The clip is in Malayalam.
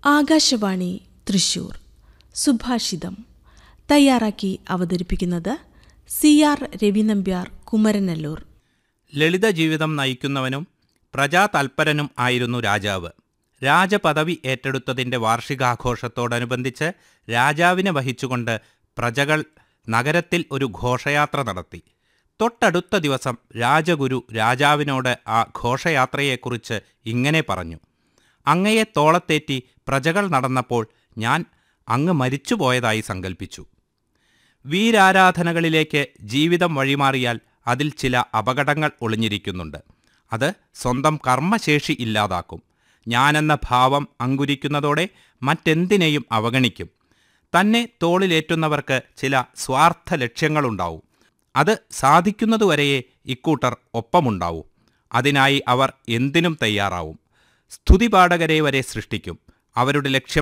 ആകാശവാണി തൃശൂർ സുഭാഷിതം തയ്യാറാക്കി അവതരിപ്പിക്കുന്നത് സി ആർ രവിനമ്പ്യാർ കുമരനല്ലൂർ ലളിത ജീവിതം നയിക്കുന്നവനും പ്രജാതൽപരനും ആയിരുന്നു രാജാവ് രാജപദവി ഏറ്റെടുത്തതിൻ്റെ വാർഷികാഘോഷത്തോടനുബന്ധിച്ച് രാജാവിനെ വഹിച്ചുകൊണ്ട് പ്രജകൾ നഗരത്തിൽ ഒരു ഘോഷയാത്ര നടത്തി തൊട്ടടുത്ത ദിവസം രാജഗുരു രാജാവിനോട് ആ ഘോഷയാത്രയെക്കുറിച്ച് ഇങ്ങനെ പറഞ്ഞു അങ്ങയെ തോളത്തേറ്റി പ്രജകൾ നടന്നപ്പോൾ ഞാൻ അങ്ങ് മരിച്ചുപോയതായി സങ്കൽപ്പിച്ചു വീരാരാധനകളിലേക്ക് ജീവിതം വഴിമാറിയാൽ അതിൽ ചില അപകടങ്ങൾ ഒളിഞ്ഞിരിക്കുന്നുണ്ട് അത് സ്വന്തം കർമ്മശേഷി ഇല്ലാതാക്കും ഞാനെന്ന ഭാവം അങ്കുരിക്കുന്നതോടെ മറ്റെന്തിനേയും അവഗണിക്കും തന്നെ തോളിലേറ്റുന്നവർക്ക് ചില സ്വാർത്ഥ ലക്ഷ്യങ്ങളുണ്ടാവും അത് സാധിക്കുന്നതുവരെയേ ഇക്കൂട്ടർ ഒപ്പമുണ്ടാവൂ അതിനായി അവർ എന്തിനും തയ്യാറാവും സ്തുതിപാഠകരെ വരെ സൃഷ്ടിക്കും അവരുടെ ലക്ഷ്യം